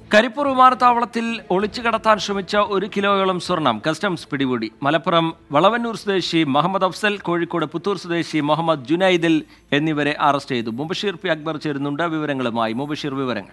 കരിപ്പൂർ വിമാനത്താവളത്തിൽ ഒളിച്ചു കടത്താൻ ശ്രമിച്ച ഒരു കിലോയോളം സ്വർണം കസ്റ്റംസ് പിടികൂടി മലപ്പുറം വളവന്നൂർ സ്വദേശി മുഹമ്മദ് അഫ്സൽ കോഴിക്കോട് പുത്തൂർ സ്വദേശി മുഹമ്മദ് ജുനൈദിൽ എന്നിവരെ അറസ്റ്റ് ചെയ്തു മുബഷീർ പി അക്ബർ ചേരുന്നുണ്ട് വിവരങ്ങളുമായി മുബഷീർ വിവരങ്ങൾ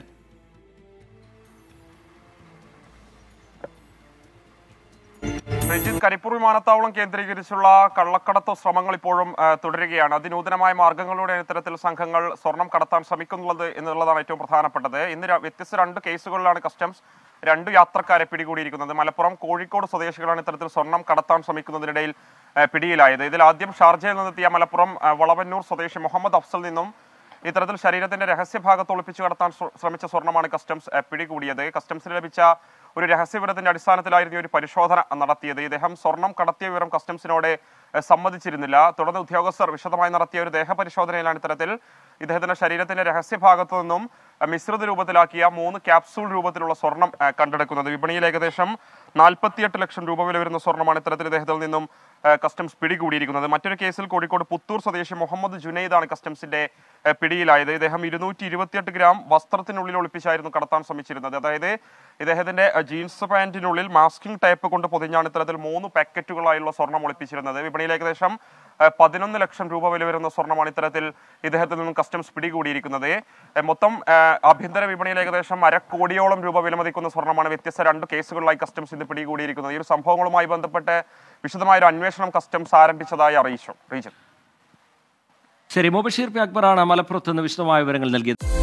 രഞ്ജിത്ത് കരിപ്പൂർ വിമാനത്താവളം കേന്ദ്രീകരിച്ചുള്ള കള്ളക്കടത്ത് ശ്രമങ്ങൾ ഇപ്പോഴും ആ, തുടരുകയാണ് അതിനൂതനമായ മാർഗങ്ങളിലൂടെ ഇത്തരത്തിൽ സംഘങ്ങൾ സ്വർണം കടത്താൻ ശ്രമിക്കുന്നുള്ളത് എന്നുള്ളതാണ് ഏറ്റവും പ്രധാനപ്പെട്ടത് ഇന്ന് ര- വ്യത്യസ്ത രണ്ട് കേസുകളിലാണ് കസ്റ്റംസ് രണ്ട് യാത്രക്കാരെ പിടികൂടിയിരിക്കുന്നത് മലപ്പുറം കോഴിക്കോട് സ്വദേശികളാണ് ഇത്തരത്തിൽ സ്വർണം കടത്താൻ ശ്രമിക്കുന്നതിനിടയിൽ ആ, പിടിയിലായത് ഇതിൽ ആദ്യം ഷാർജയിൽ നിന്നെത്തിയ മലപ്പുറം ആ, വളവന്നൂർ സ്വദേശി മുഹമ്മദ് അഫ്സൽ നിന്നും ഇത്തരത്തിൽ ശരീരത്തിന്റെ രഹസ്യഭാഗത്ത് ഒളിപ്പിച്ചു കടത്താൻ ശ്ര- ശ്രമിച്ച സ്വർണ്ണമാണ് കസ്റ്റംസ് ഏഹ്, പിടികൂടിയത് കസ്റ്റംസിന് ലഭിച്ച ഒരു രഹസ്യവിവരത്തിന്റെ അടിസ്ഥാനത്തിലായിരുന്നു ഈ ഒരു പരിശോധന നടത്തിയത് ഇദ്ദേഹം സ്വർണം കടത്തിയ വിവരം കസ്റ്റംസിനോട് ഏഹ്, സമ്മതിച്ചിരുന്നില്ല തുടർന്ന് ഉദ്യോഗസ്ഥർ വിശദമായി നടത്തിയ ഒരു ദേഹപരിശോധനയിലാണ് ഇത്തരത്തിൽ ഇദ്ദേഹത്തിന്റെ ശരീരത്തിന്റെ രഹസ്യഭാഗത്തു നിന്നും ഏഹ്, മിശ്രിത രൂപത്തിലാക്കിയ മൂന്ന് ക്യാപ്സൂൾ രൂപത്തിലുള്ള സ്വർണം ഏഹ്, കണ്ടെടുക്കുന്നത് വിപണിയിൽ ഏകദേശം നാൽപ്പത്തിയെട്ട് ലക്ഷം രൂപ വില വരുന്ന സ്വർണ്ണമാണ് ഇത്തരത്തിൽ ഇദ്ദേഹത്തിൽ നിന്നും ഏഹ്, കസ്റ്റംസ് പിടികൂടിയിരിക്കുന്നത് മറ്റൊരു കേസിൽ കോഴിക്കോട് പുത്തൂർ സ്വദേശി മുഹമ്മദ് ജുനൈദാണ് കസ്റ്റംസിന്റെ ഏഹ്, പിടിയിലായത് ഇദ്ദേഹം ഇരുന്നൂറ്റി ഇരുപത്തിയെട്ട് ഗ്രാം വസ്ത്രത്തിനുള്ളിൽ ഒളിപ്പിച്ചായിരുന്നു കടത്താൻ ശ്രമിച്ചിരുന്നത് അതായത് ഇദ്ദേഹത്തിന്റെ ഏഹ്, ജീൻസ് പാന്റിനുള്ളിൽ മാസ്കിംഗ് ടേപ്പ് കൊണ്ട് പൊതിഞ്ഞാണ് ഇത്തരത്തിൽ മൂന്ന് പാക്കറ്റുകളായുള്ള സ്വർണം ഒളിപ്പിച്ചിരുന്നത് വിപണിയിൽ ഏകദേശം ഏഹ്, പതിനൊന്ന് ലക്ഷം രൂപ വില വരുന്ന സ്വർണ്ണമാണ് ഇത്തരത്തിൽ ഇദ്ദേഹത്തിൽ നിന്നും കസ്റ്റംസ് പിടികൂടിയിരിക്കുന്നത് ഏഹ്, മൊത്തം ഏഹ്, ആഭ്യന്തര വിപണിയിൽ ഏകദേശം അരക്കോടിയോളം രൂപ വിലമതിക്കുന്ന സ്വർണ്ണമാണ് വ്യത്യസ്ത രണ്ട് കേസുകളിലായി കസ്റ്റംസ് ഇന്ന് പിടികൂടിയിരിക്കുന്നത് ഈ ഒരു സംഭവങ്ങളുമായി ബന്ധപ്പെട്ട് വിശദമായ ഒരു അന്വേഷണം കസ്റ്റംസ് ആരംഭിച്ചതായി അറിയിച്ചു റീജൻ ശരി മുബഷീർ പി അക്ബറാണ് മലപ്പുറത്ത് നിന്ന് വിശദമായ വിവരങ്ങൾ നൽകിയത്